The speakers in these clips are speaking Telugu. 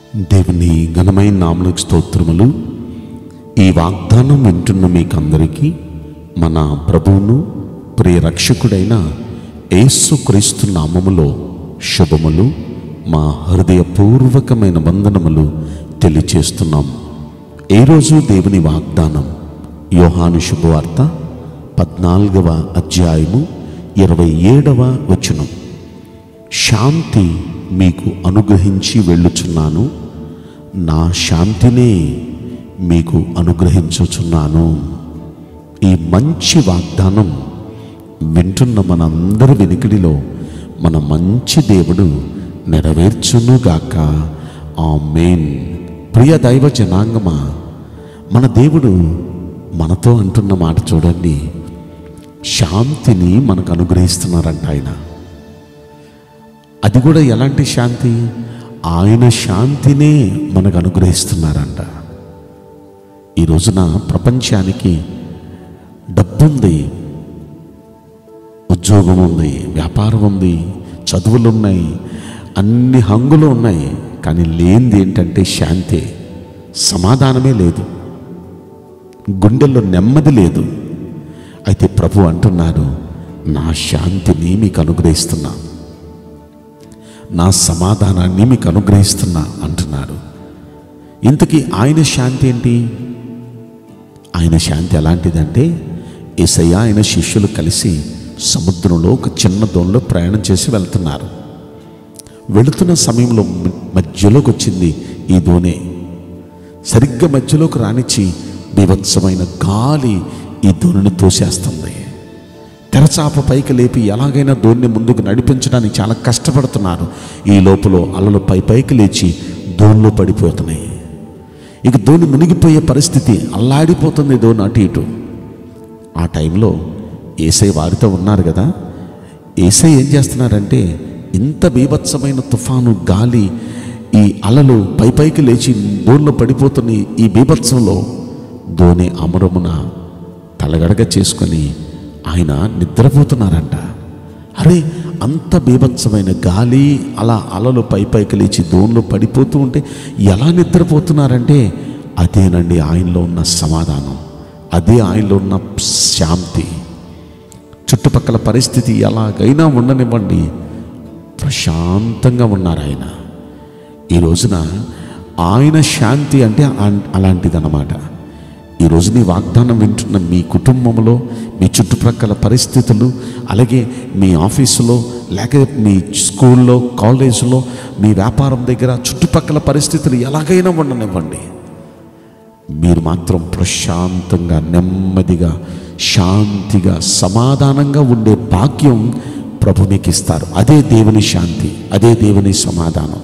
దేవుని ఘనమైన నామలకు స్తోత్రములు ఈ వాగ్దానం వింటున్న మీకందరికీ మన ప్రభువును ప్రియ రక్షకుడైన యేసుక్రీస్తు నామములో శుభములు మా హృదయపూర్వకమైన వందనములు తెలియచేస్తున్నాం ఈరోజు దేవుని వాగ్దానం యోహాను శుభవార్త పద్నాలుగవ అధ్యాయము ఇరవై ఏడవ వచనం శాంతి మీకు అనుగ్రహించి వెళ్ళుచున్నాను నా శాంతినే మీకు అనుగ్రహించుచున్నాను ఈ మంచి వాగ్దానం వింటున్న మనందరి వెనుకడిలో మన మంచి దేవుడు నెరవేర్చునుగాక ఆ మెయిన్ ప్రియ దైవ జనాంగమా మన దేవుడు మనతో అంటున్న మాట చూడండి శాంతిని మనకు అనుగ్రహిస్తున్నారంట ఆయన అది కూడా ఎలాంటి శాంతి ఆయన శాంతినే మనకు అనుగ్రహిస్తున్నారంట ఈ రోజున ప్రపంచానికి డబ్బుంది ఉద్యోగం ఉంది వ్యాపారం ఉంది చదువులు ఉన్నాయి అన్ని హంగులు ఉన్నాయి కానీ లేనిది ఏంటంటే శాంతి సమాధానమే లేదు గుండెల్లో నెమ్మది లేదు అయితే ప్రభు అంటున్నారు నా శాంతిని మీకు అనుగ్రహిస్తున్నా నా సమాధానాన్ని మీకు అనుగ్రహిస్తున్నా అంటున్నారు ఇంతకీ ఆయన శాంతి ఏంటి ఆయన శాంతి ఎలాంటిదంటే ఏసయ్య ఆయన శిష్యులు కలిసి సముద్రంలో ఒక చిన్న దోణిలో ప్రయాణం చేసి వెళ్తున్నారు వెళుతున్న సమయంలో మ- మధ్యలోకి వచ్చింది ఈ దోణి సరిగ్గా మధ్యలోకి రానిచ్చి బీభత్సమైన గాలి ఈ దోణిని తోసేస్తుంది తెరచాప పైకి లేపి ఎలాగైనా దోణిని ముందుకు నడిపించడానికి చాలా కష్టపడుతున్నారు ఈ లోపల అలలు పై పైకి లేచి దోణిలో పడిపోతున్నాయి ఇక దోణి మునిగిపోయే పరిస్థితి అల్లాడిపోతుంది దోణి అటు ఇటు ఆ టైంలో ఏసై వారితో ఉన్నారు కదా ఏసై ఏం చేస్తున్నారంటే ఇంత బీభత్సమైన తుఫాను గాలి ఈ అలలు పై పైకి లేచి దోణిలో పడిపోతున్న ఈ బీభత్సంలో దోణి అమరమున తలగడగ చేసుకొని ఆయన నిద్రపోతున్నారంట అరే అంత బీభత్సమైన గాలి అలా అలలు పై పైకి లేచి దోణిలో పడిపోతూ ఉంటే ఎలా నిద్రపోతున్నారంటే అదేనండి ఆయనలో ఉన్న సమాధానం అదే ఆయనలో ఉన్న శాంతి చుట్టుపక్కల పరిస్థితి ఎలాగైనా ఉండనివ్వండి ప్రశాంతంగా ఉన్నారు ఆయన ఈ రోజున ఆయన శాంతి అంటే ఆ- అలాంటిదన్నమాట ఈ రోజు నీ వాగ్దానం వింటున్న మీ కుటుంబంలో మీ చుట్టుప్రక్కల పరిస్థితులు అలాగే మీ ఆఫీసులో లేక మీ స్కూల్లో కాలేజీలో మీ వ్యాపారం దగ్గర చుట్టుపక్కల పరిస్థితులు ఎలాగైనా ఉండనివ్వండి మీరు మాత్రం ప్రశాంతంగా నెమ్మదిగా శాంతిగా సమాధానంగా ఉండే భాగ్యం ప్రభు మీకు ఇస్తారు అదే దేవుని శాంతి అదే దేవుని సమాధానం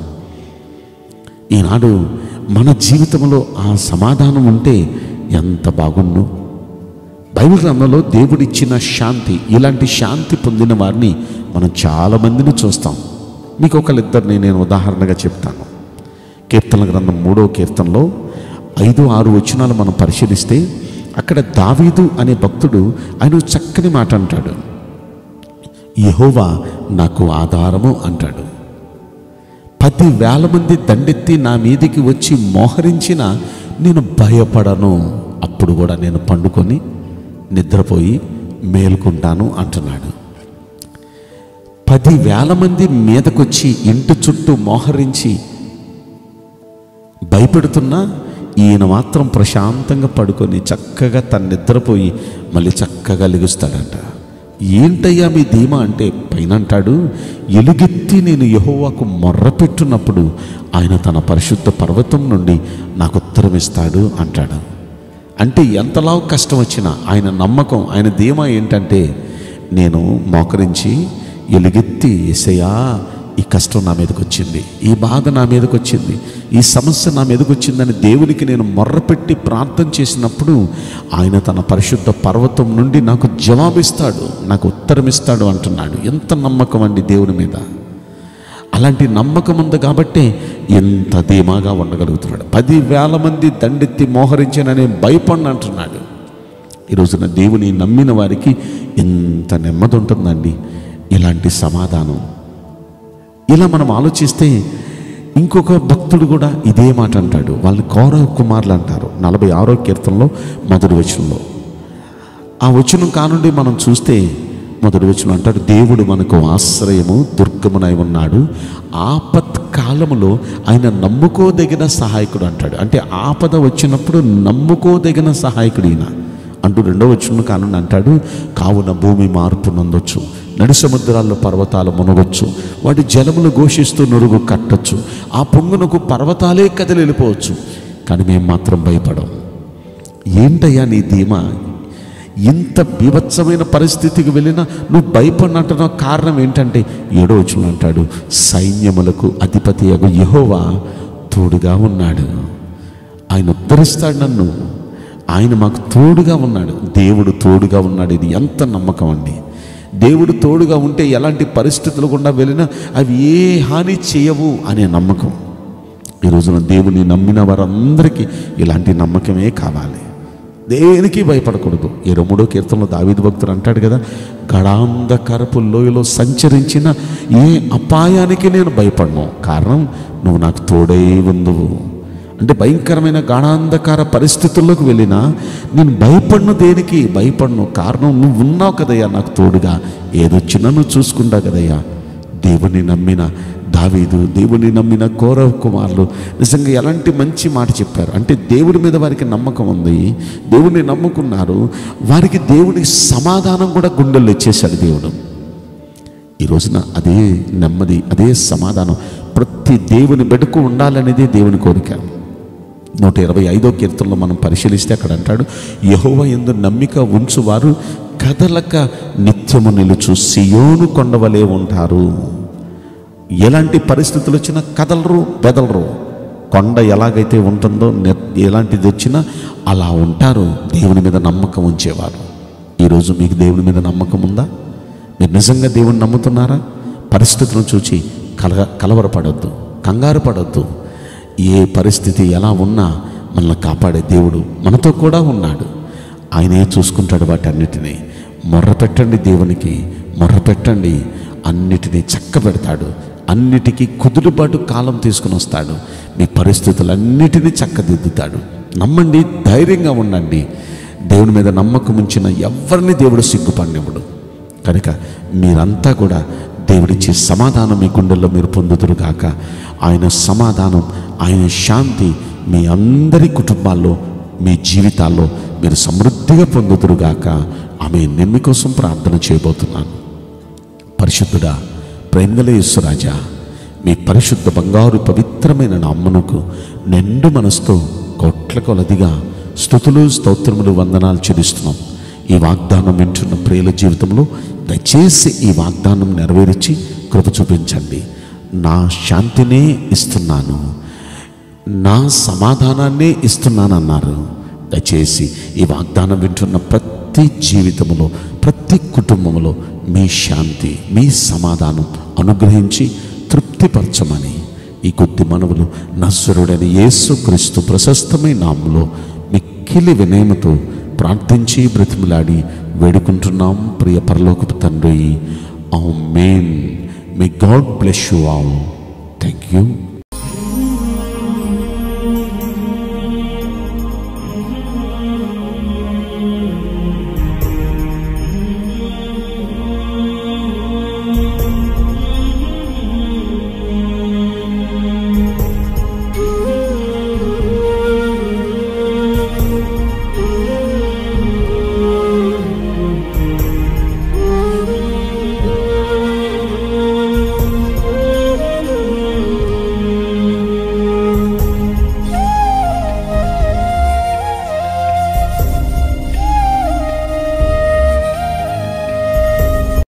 ఈనాడు మన జీవితంలో ఆ సమాధానం ఉంటే ఎంత బాగుండు బైబిల్ గ్రంథంలో దేవుడిచ్చిన శాంతి ఇలాంటి శాంతి పొందిన వారిని మనం చాలామందిని చూస్తాం మీకు ఒకళ్ళిద్దరిని నేను ఉదాహరణగా చెప్తాను కీర్తన గ్రంథం మూడో కీర్తనలో ఐదు ఆరు వచనాలు మనం పరిశీలిస్తే అక్కడ దావీదు అనే భక్తుడు ఆయన చక్కని మాట అంటాడు యెహోవా నాకు ఆధారము అంటాడు పది వేల మంది దండెత్తి నా మీదికి వచ్చి మోహరించిన నేను భయపడను అప్పుడు కూడా నేను పండుకొని నిద్రపోయి మేలుకుంటాను అంటున్నాడు పది వేల మంది మీదకొచ్చి ఇంటి చుట్టూ మోహరించి భయపెడుతున్నా ఈయన మాత్రం ప్రశాంతంగా పడుకొని చక్కగా తన నిద్రపోయి మళ్ళీ చక్కగా లెగుస్తాడంట ఏంటయ్యా మీ ధీమా అంటే పైన అంటాడు ఎలుగెత్తి నేను యహోవాకు మొర్ర పెట్టున్నప్పుడు ఆయన తన పరిశుద్ధ పర్వతం నుండి నాకు ఉత్తరం ఇస్తాడు అంటాడు అంటే ఎంతలా కష్టం వచ్చినా ఆయన నమ్మకం ఆయన ధీమా ఏంటంటే నేను మోకరించి ఎలుగెత్తి ఎసయా ఈ కష్టం నా మీదకి వచ్చింది ఈ బాధ నా మీదకి వచ్చింది ఈ సమస్య నా మీదకి వచ్చిందని దేవునికి నేను మొర్రపెట్టి ప్రార్థన చేసినప్పుడు ఆయన తన పరిశుద్ధ పర్వతం నుండి నాకు జవాబిస్తాడు నాకు ఉత్తరం ఇస్తాడు అంటున్నాడు ఎంత నమ్మకం అండి దేవుని మీద అలాంటి నమ్మకం ఉంది కాబట్టే ఎంత ధీమాగా ఉండగలుగుతున్నాడు పదివేల మంది దండెత్తి మోహరించాననే భయపడిన అంటున్నాడు ఈ రోజున దేవుని నమ్మిన వారికి ఎంత నెమ్మది ఉంటుందండి ఇలాంటి సమాధానం ఇలా మనం ఆలోచిస్తే ఇంకొక భక్తుడు కూడా ఇదే మాట అంటాడు వాళ్ళని కౌరవ కుమారులు అంటారు నలభై ఆరో కీర్తనలో మొదటి వచనంలో ఆ వచనం కానుండి మనం చూస్తే మొదటి వచనం అంటాడు దేవుడు మనకు ఆశ్రయము దుర్గమునై ఉన్నాడు ఆపత్ కాలములో ఆయన నమ్ముకోదగిన సహాయకుడు అంటాడు అంటే ఆపద వచ్చినప్పుడు నమ్ముకోదగిన సహాయకుడు ఈయన అంటూ రెండో వచనం కానుండి అంటాడు కావున భూమి మార్పు నొందొచ్చు నడి సముద్రాల్లో పర్వతాలు మునగొచ్చు వాటి జలములు ఘోషిస్తూ నురుగు కట్టొచ్చు ఆ పొంగునకు పర్వతాలే కదిలి వెళ్ళిపోవచ్చు కానీ మేము మాత్రం భయపడం ఏంటయ్యా నీ ధీమా ఇంత బీభత్సమైన పరిస్థితికి వెళ్ళినా నువ్వు భయపడినట్టున్న కారణం ఏంటంటే ఏడో వచనం అంటాడు సైన్యములకు అధిపతి అగు యహోవా తోడుగా ఉన్నాడు ఆయన ఉద్ధరిస్తాడు నన్ను ఆయన మాకు తోడుగా ఉన్నాడు దేవుడు తోడుగా ఉన్నాడు ఇది ఎంత నమ్మకం అండి దేవుడు తోడుగా ఉంటే ఎలాంటి పరిస్థితులు గుండా వెళ్ళినా అవి ఏ హాని చేయవు అనే నమ్మకం ఈ రోజున దేవుని నమ్మిన వారందరికీ ఇలాంటి నమ్మకమే కావాలి దేనికి భయపడకూడదు ఇరవై మూడో కీర్తనలో దావీదు భక్తుడు అంటాడు కదా గడాంధకరపు లోయలో సంచరించిన ఏ అపాయానికి నేను భయపడను కారణం నువ్వు నాకు తోడై ఉందువు అంటే భయంకరమైన గాఢాంధకార పరిస్థితుల్లోకి వెళ్ళినా నేను భయపడను దేనికి భయపడను కారణం నువ్వు ఉన్నావు కదయ్యా నాకు తోడుగా ఏదొచ్చినా నువ్వు చూసుకుంటా కదయ్యా దేవుని నమ్మిన దావీదు దేవుని నమ్మిన కౌరవ కుమారులు నిజంగా ఎలాంటి మంచి మాట చెప్పారు అంటే దేవుడి మీద వారికి నమ్మకం ఉంది దేవుని నమ్ముకున్నారు వారికి దేవుని సమాధానం కూడా గుండెల్లో ఇచ్చేశాడు దేవుడు ఈ రోజున అదే నెమ్మది అదే సమాధానం ప్రతి దేవుని బిడ్డకు ఉండాలనేదే దేవుని కోరిక నూట ఇరవై ఐదో కీర్తనలో మనం పరిశీలిస్తే అక్కడ అంటాడు యహోవ ఎందు నమ్మిక ఉంచువారు కదలక నిత్యము నిలుచు సియోను కొండవలే ఉంటారు ఎలాంటి పరిస్థితులు వచ్చినా కదలరు బెదలరు కొండ ఎలాగైతే ఉంటుందో నె- ఎలాంటిది వచ్చినా అలా ఉంటారు దేవుని మీద నమ్మకం ఉంచేవారు ఈరోజు మీకు దేవుని మీద నమ్మకం ఉందా మీరు నిజంగా దేవుని నమ్ముతున్నారా పరిస్థితులను చూచి కలగ కలవరపడొద్దు కంగారు పడొద్దు ఏ పరిస్థితి ఎలా ఉన్నా మనల్ని కాపాడే దేవుడు మనతో కూడా ఉన్నాడు ఆయనే చూసుకుంటాడు వాటి అన్నిటినీ మొర్ర పెట్టండి దేవునికి మొర్ర పెట్టండి అన్నిటినీ చక్క పెడతాడు అన్నిటికీ కుదురుబాటు కాలం తీసుకుని వస్తాడు మీ పరిస్థితులన్నిటినీ చక్కదిద్దుతాడు నమ్మండి ధైర్యంగా ఉండండి దేవుని మీద నమ్మకం ఉంచిన ఎవరిని దేవుడు సిగ్గుపడినప్పుడు కనుక మీరంతా కూడా దేవుడిచ్చే సమాధానం మీ గుండెల్లో మీరు పొందుతురు కాక ఆయన సమాధానం ఆయన శాంతి మీ అందరి కుటుంబాల్లో మీ జీవితాల్లో మీరు సమృద్ధిగా పొందుతురు గాక ఆమె నేను మీకోసం ప్రార్థన చేయబోతున్నాను పరిశుద్ధుడా ప్రేమగల యేసురాజా మీ పరిశుద్ధ బంగారు పవిత్రమైన నామ్మనుకు నిండు మనసుతో కోట్ల కొలదిగా స్థుతులు స్తోత్రములు వందనాలు చెల్లిస్తున్నాం ఈ వాగ్దానం వింటున్న ప్రియుల జీవితంలో దయచేసి ఈ వాగ్దానం నెరవేర్చి కృప చూపించండి నా శాంతినే ఇస్తున్నాను నా సమాధానాన్నే ఇస్తున్నానన్నారు దయచేసి ఈ వాగ్దానం వింటున్న ప్రతి జీవితంలో ప్రతి కుటుంబంలో మీ శాంతి మీ సమాధానం అనుగ్రహించి తృప్తిపరచమని ఈ కొద్ది మనవులు నశ్వరుడని యేసు క్రీస్తు ప్రశస్తమైన నామంలో మిక్కిలి వినయముతో ప్రార్థించి బ్రతిమలాడి వేడుకుంటున్నాం ప్రియ పరలోకపు తండ్రి amen may God bless you all thank you